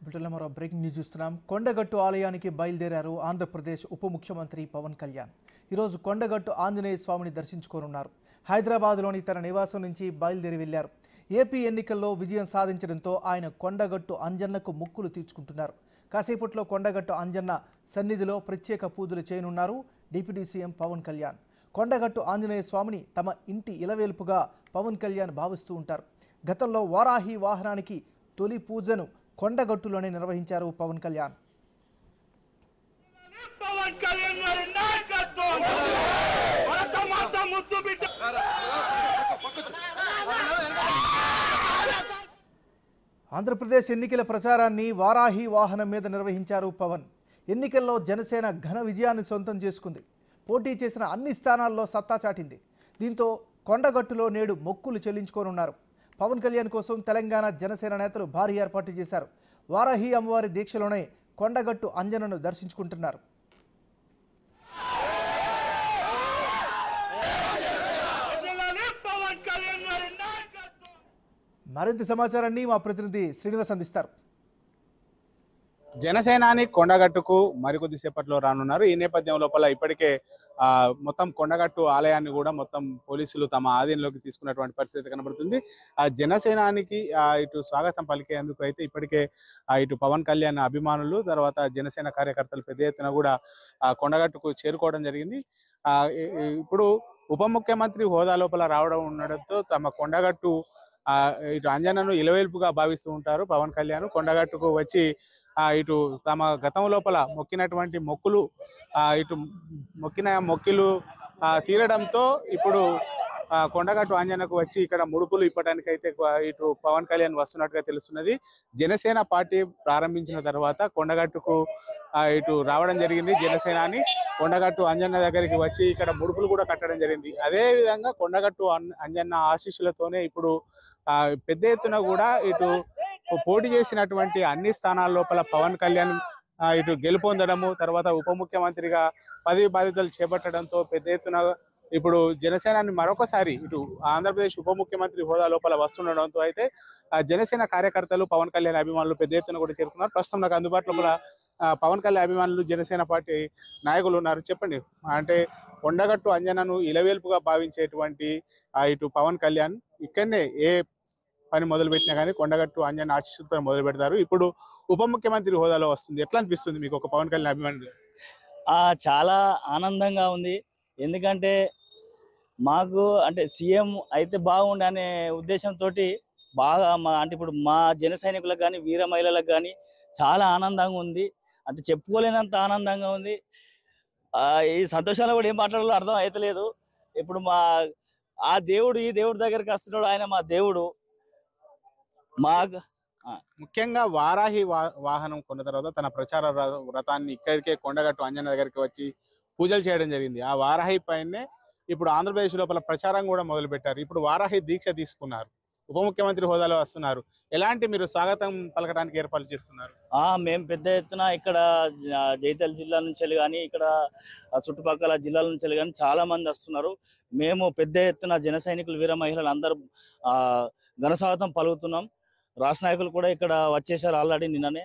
బ్రిటన్లో మరో breaking news చూస్తున్నాం కొండగట్టు ఆలయానికి బయలుదేరారు ఆంధ్రప్రదేశ్ ఉప ముఖ్యమంత్రి పవన్ కళ్యాణ్ ఈరోజు కొండగట్టు ఆంజనేయ స్వామిని దర్శించుకోనున్నారు హైదరాబాద్లోని తన నివాసం నుంచి బయలుదేరి వెళ్లారు ఏపీ ఎన్నికల్లో విజయం సాధించడంతో ఆయన కొండగట్టు అంజన్నకు ముక్కులు తీర్చుకుంటున్నారు కాసేపట్లో కొండగట్టు అంజన్న సన్నిధిలో ప్రత్యేక పూజలు చేయనున్నారు డిప్యూటీ సీఎం పవన్ కళ్యాణ్ కొండగట్టు ఆంజనేయ స్వామిని తమ ఇంటి ఇలవేల్పుగా పవన్ కళ్యాణ్ భావిస్తూ ఉంటారు గతంలో వారాహి వాహనానికి తొలి పూజను కొండగట్టులోనే నిర్వహించారు పవన్ కళ్యాణ్ పవన్ కళ్యాణ్ గారి నాయకత్వం భరత మాత ముద్దు బిడ్డ ఆంధ్రప్రదేశ్ ఎన్నికల ప్రచారాన్ని వారాహి వాహనం మీద నిర్వహించారు పవన్ ఎన్నికల్లో జనసేన ఘన విజయాన్ని సొంతం చేసుకుంది పోటీ చేసిన అన్ని స్థానాల్లో సత్తా చాటింది దీంతో కొండగట్టులో నేడు మొక్కులు చెల్లించుకోనున్నారు పవన్ కళ్యాణ్ కోసం తెలంగాణ జనసేన నేతలు భారీ ఏర్పాటు చేశారు వారాహి అమ్మవారి దీక్షలోనే కొండగట్టు అంజనను దర్శించుకుంటున్నారు జిల్లాని పవన్ కళ్యాణ్ గారి నాయకత్వం మరింత సమాచారాన్ని మా ప్రతినిధి శ్రీనివాస్ అందిస్తారు జనసేనాని కొండగట్టుకు మరికొద్ది సేపట్లో రానున్నారు ఈ నేపథ్యం లోపల ఇప్పటికే ఆ మొత్తం కొండగట్టు ఆలయాన్ని కూడా మొత్తం పోలీసులు తమ ఆధీనంలోకి తీసుకున్నటువంటి పరిస్థితి కనబడుతుంది ఆ జనసేనానికి ఆ ఇటు స్వాగతం పలికేందుకు అయితే ఇప్పటికే ఆ ఇటు పవన్ కళ్యాణ్ అభిమానులు తర్వాత జనసేన కార్యకర్తలు పెద్ద ఎత్తున కూడా ఆ కొండగట్టుకు చేరుకోవడం జరిగింది ఆ ఇ- ఇ- ఇప్పుడు ఉప ముఖ్యమంత్రి హోదా లోపల రావడం ఉండడంతో తమ కొండగట్టు ఆ ఇటు అంజనను ఇలవేల్పుగా భావిస్తూ ఉంటారు పవన్ కళ్యాణ్ కొండగట్టుకు వచ్చి ఆ ఇటు తమ గతం లోపల మొక్కినటువంటి మొక్కులు ఆ ఇటు మొక్కిన మొక్కిలు ఆ తీరడంతో ఇప్పుడు ఆ కొండగట్టు ఆంజనకు వచ్చి ఇక్కడ ముడుపులు ఇప్పటానికి అయితే ఇటు పవన్ కళ్యాణ్ వస్తున్నట్టుగా తెలుస్తున్నది జనసేన పార్టీ ప్రారంభించిన తర్వాత కొండగట్టుకు ఆ ఇటు రావడం జరిగింది జనసేనాని కొండగట్టు అంజన్న దగ్గరికి వచ్చి ఇక్కడ ముడుపులు కూడా కట్టడం జరిగింది అదే విధంగా కొండగట్టు అన్- అంజన్న ఆశీస్సులతోనే ఇప్పుడు ఆ పెద్ద ఎత్తున కూడా ఇటు పోటీ చేసినటువంటి అన్ని స్థానాల లోపల పవన్ కళ్యాణ్ ఆ, ఇటు గెలుపొందడము తర్వాత ఉప ముఖ్యమంత్రిగా పదవి బాధ్యతలు చేపట్టడంతో పెద్ద ఎత్తున ఇప్పుడు జనసేనాని మరొకసారి ఇటు ఆంధ్రప్రదేశ్ ఉప ముఖ్యమంత్రి హోదా లోపల వస్తుండడంతో అయితే ఆ జనసేన కార్యకర్తలు పవన్ కళ్యాణ్ అభిమానులు పెద్ద ఎత్తున కూడా చేరుకున్నారు ప్రస్తుతం నాకు అందుబాటులో కూడా ఆ, పవన్ కళ్యాణ్ అభిమానులు జనసేన పార్టీ నాయకులు ఉన్నారు చెప్పండి అంటే కొండగట్టు అంజనను ఇలవేల్పుగా భావించేటువంటి ఆ, ఇటు పవన్ కళ్యాణ్ ఇక్కడనే ఏ పని మొదలు పెట్టినా కానీ కొండగట్టు అంజన్ ఆశీస్సులతో మొదలు పెడతారు ఇప్పుడు ఉప ముఖ్యమంత్రి హోదాలో వస్తుంది ఎట్లా అనిపిస్తుంది మీకు ఒక పవన్ కళ్యాణ్ అభిమాని ఆ చాలా ఆనందంగా ఉంది ఎందుకంటే మాకు అంటే సీఎం అయితే బాగుండు అనే ఉద్దేశంతో బాగా మా అంటే ఇప్పుడు మా జన సైనికులకు కానీ వీర మహిళలకు కానీ చాలా ఆనందంగా ఉంది అంటే చెప్పుకోలేనంత ఆనందంగా ఉంది ఆ, ఈ సంతోషాలు కూడా ఏం మాట్లాడాలో అర్థం అవుతలేదు ఇప్పుడు మా ఆ దేవుడు ఈ దేవుడి దగ్గరికి వస్తున్నాడు ఆయన మా దేవుడు మా ముఖ్యంగా వారాహి వా- వాహనం కొన్న తర్వాత తన ప్రచార ర- వ్రతాన్ని ఇక్కడికే కొండగట్టు అంజన దగ్గరికి వచ్చి పూజలు చేయడం జరిగింది ఆ వారాహి పైనే ఇప్పుడు ఆంధ్రప్రదేశ్ లోపల ప్రచారం కూడా మొదలు పెట్టారు ఇప్పుడు వారాహి దీక్ష తీసుకున్నారు ఉప ముఖ్యమంత్రి హోదాలో వస్తున్నారు ఎలాంటి మీరు స్వాగతం పలకడానికి ఏర్పాట్లు చేస్తున్నారు ఆ మేము పెద్ద ఎత్తున ఇక్కడ జ- జైతల్ జిల్లా నుంచి కానీ ఇక్కడ ఆ చుట్టుపక్కల జిల్లాల నుంచి కానీ చాలా మంది వస్తున్నారు మేము పెద్ద ఎత్తున జన సైనికులు వీర మహిళలు అందరూ ఆ ఘనస్వాగతం పలుకుతున్నాం రాష్ట్ర నాయకులు కూడా ఇక్కడ వచ్చేసారు ఆల్రెడీ నిన్ననే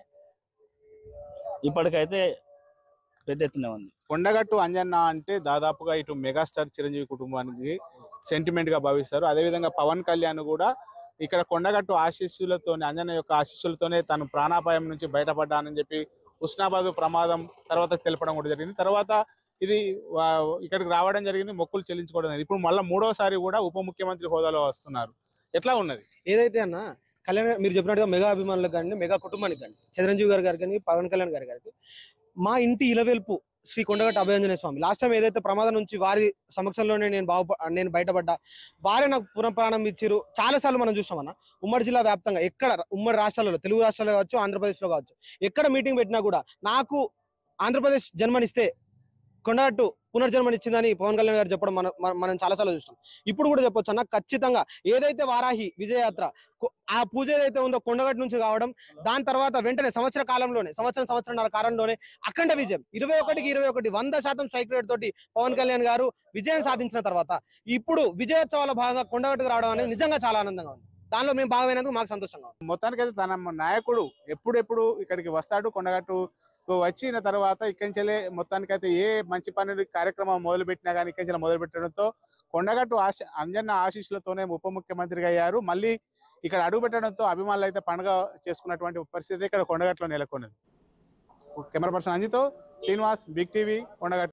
ఇప్పటికైతే పెద్ద ఎత్తున ఉంది కొండగట్టు అంజన్న అంటే దాదాపుగా ఇటు మెగాస్టార్ చిరంజీవి కుటుంబానికి సెంటిమెంట్ గా భావిస్తారు అదేవిధంగా పవన్ కళ్యాణ్ కూడా ఇక్కడ కొండగట్టు ఆశీస్సులతోనే అంజన్న యొక్క ఆశీస్సులతోనే తను ప్రాణాపాయం నుంచి బయటపడ్డానని చెప్పి ఉస్నాబాద్ ప్రమాదం తర్వాత తెలపడం కూడా జరిగింది తర్వాత ఇది వా- ఇక్కడికి రావడం జరిగింది మొక్కులు చెల్లించుకోవడం జరిగింది ఇప్పుడు మళ్ళీ మూడోసారి కూడా ఉప ముఖ్యమంత్రి హోదాలో వస్తున్నారు ఎట్లా ఉన్నది ఏదైతే అన్న కళ్యాణ్ గారు- మీరు చెప్పినట్టుగా మెగా అభిమానులకు కానీ మెగా కుటుంబానికి కానీ చిరంజీవి గారు గారు కానీ పవన్ కళ్యాణ్ గారు గారికి మా ఇంటి ఇలవెల్పు శ్రీ కొండగట్టు అభయాంజనేయ స్వామి లాస్ట్ టైం ఏదైతే ప్రమాదం నుంచి వారి సమక్షంలోనే నేను బాగు నేను బయటపడ్డా వారే నాకు పునఃప్రాణం ఇచ్చారు చాలా సార్లు మనం చూసాం అన్న ఉమ్మడి జిల్లా వ్యాప్తంగా ఎక్కడ ఉమ్మడి రాష్ట్రాలలో తెలుగు రాష్ట్రాల్లో కావచ్చు ఆంధ్రప్రదేశ్లో కావచ్చు ఎక్కడ మీటింగ్ పెట్టినా కూడా నాకు ఆంధ్రప్రదేశ్ జన్మనిస్తే కొండగట్టు పునర్జన్మనిచ్చిందని పవన్ కళ్యాణ్ గారు చెప్పడం మనం మనం- మనం చాలాసార్లు చూస్తాం ఇప్పుడు కూడా చెప్పొచ్చు అన్న ఖచ్చితంగా ఏదైతే వారాహి విజయయాత్ర కొ- ఆ పూజ ఏదైతే ఉందో కొండగట్టు నుంచి కావడం దాని తర్వాత వెంటనే సంవత్సర కాలంలోనే సంవత్సరం సంవత్సరంన్నర కాలంలోనే అఖండ విజయం ఇరవై ఒకటికి ఇరవై ఒకటి వంద శాతం స్ట్రైక్ రేట్ తోటి పవన్ కళ్యాణ్ గారు విజయం సాధించిన తర్వాత ఇప్పుడు విజయోత్సవాల భాగంగా కొండగట్టుకు రావడం అనేది నిజంగా చాలా ఆనందంగా ఉంది దానిలో మేము భాగమైనందుకు మాకు సంతోషంగా ఉంది మొత్తానికైతే తన నాయకుడు ఎప్పుడెప్పుడు ఇక్కడికి వస్తాడు కొండగట్టు వచ్చిన తర్వాత ఇక్కడి నుంచెలే మొత్తానికైతే ఏ మంచి పని కార్యక్రమం మొదలు పెట్టినా కానీ ఇక్కడి నుంచి మొదలు పెట్టడంతో కొండగట్టు ఆశ అంజన్న ఆశీస్సులతోనే ఉప ముఖ్యమంత్రిగా అయ్యారు మళ్ళీ ఇక్కడ అడుగు పెట్టడంతో అభిమానులు అయితే పండుగ చేసుకున్నటువంటి పరిస్థితి ఇక్కడ కొండగట్టులో నెలకొన్నది కెమెరా పర్సన్ అంజితో శ్రీనివాస్ బిగ్ టీవీ కొండగట్టు